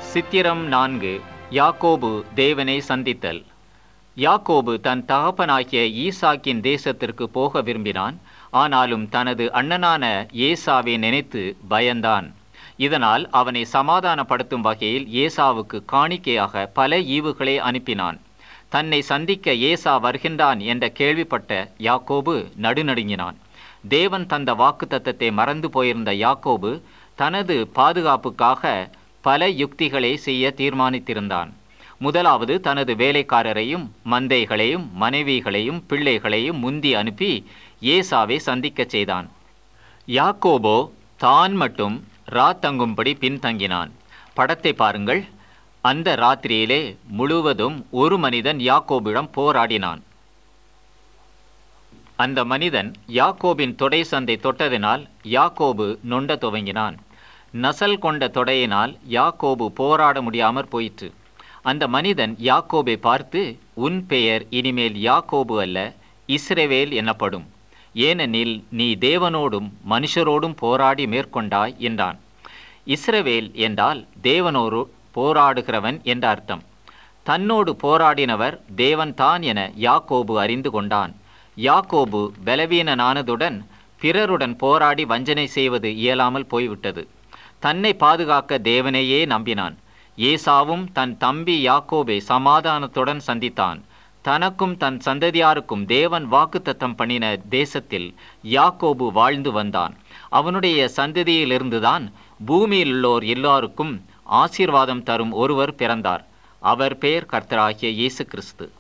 சித்திரம் நான்கு யாக்கோபு தேவனை சந்தித்தல் யாக்கோபு தன் தகப்பனாகிய ஈசாக்கின் தேசத்திற்கு போக விரும்பினான் ஆனாலும் தனது அண்ணனான ஏசாவை நினைத்து பயந்தான் இதனால் அவனை சமாதானப்படுத்தும் வகையில் ஏசாவுக்கு காணிக்கையாக பல ஈவுகளை அனுப்பினான் தன்னை சந்திக்க ஏசா வருகின்றான் என்ற கேள்விப்பட்ட யாக்கோபு நடுநடுங்கினான் தேவன் தந்த வாக்குத்தத்தத்தை மறந்து போயிருந்த யாக்கோபு தனது பாதுகாப்புக்காக பல யுக்திகளை செய்ய தீர்மானித்திருந்தான் முதலாவது தனது வேலைக்காரரையும் மந்தைகளையும் மனைவிகளையும் பிள்ளைகளையும் முந்தி அனுப்பி ஏசாவை சந்திக்கச் செய்தான் யாக்கோபோ தான் மட்டும் ராத்தங்கும்படி பின்தங்கினான் படத்தை பாருங்கள் அந்த ராத்திரியிலே முழுவதும் ஒரு மனிதன் யாக்கோபிடம் போராடினான் அந்த மனிதன் யாக்கோபின் தொடை சந்தை தொட்டதினால் யாக்கோபு நொண்ட துவங்கினான் நசல் கொண்ட தொடையினால் யாக்கோபு போராட முடியாமற் போயிற்று அந்த மனிதன் யாக்கோபை பார்த்து உன் பெயர் இனிமேல் யாக்கோபு அல்ல இஸ்ரவேல் எனப்படும் ஏனெனில் நீ தேவனோடும் மனுஷரோடும் போராடி மேற்கொண்டாய் என்றான் இஸ்ரவேல் என்றால் தேவனோடு போராடுகிறவன் என்ற அர்த்தம் தன்னோடு போராடினவர் தேவன்தான் என யாக்கோபு அறிந்து கொண்டான் யாக்கோபு பலவீனனானதுடன் பிறருடன் போராடி வஞ்சனை செய்வது இயலாமல் போய்விட்டது தன்னை பாதுகாக்க தேவனையே நம்பினான் ஏசாவும் தன் தம்பி யாக்கோபை சமாதானத்துடன் சந்தித்தான் தனக்கும் தன் சந்ததியாருக்கும் தேவன் வாக்குத்தத்தம் பண்ணின தேசத்தில் யாக்கோபு வாழ்ந்து வந்தான் அவனுடைய சந்ததியிலிருந்துதான் பூமியில் உள்ளோர் எல்லாருக்கும் ஆசீர்வாதம் தரும் ஒருவர் பிறந்தார் அவர் பெயர் கர்த்தராகிய இயேசு கிறிஸ்து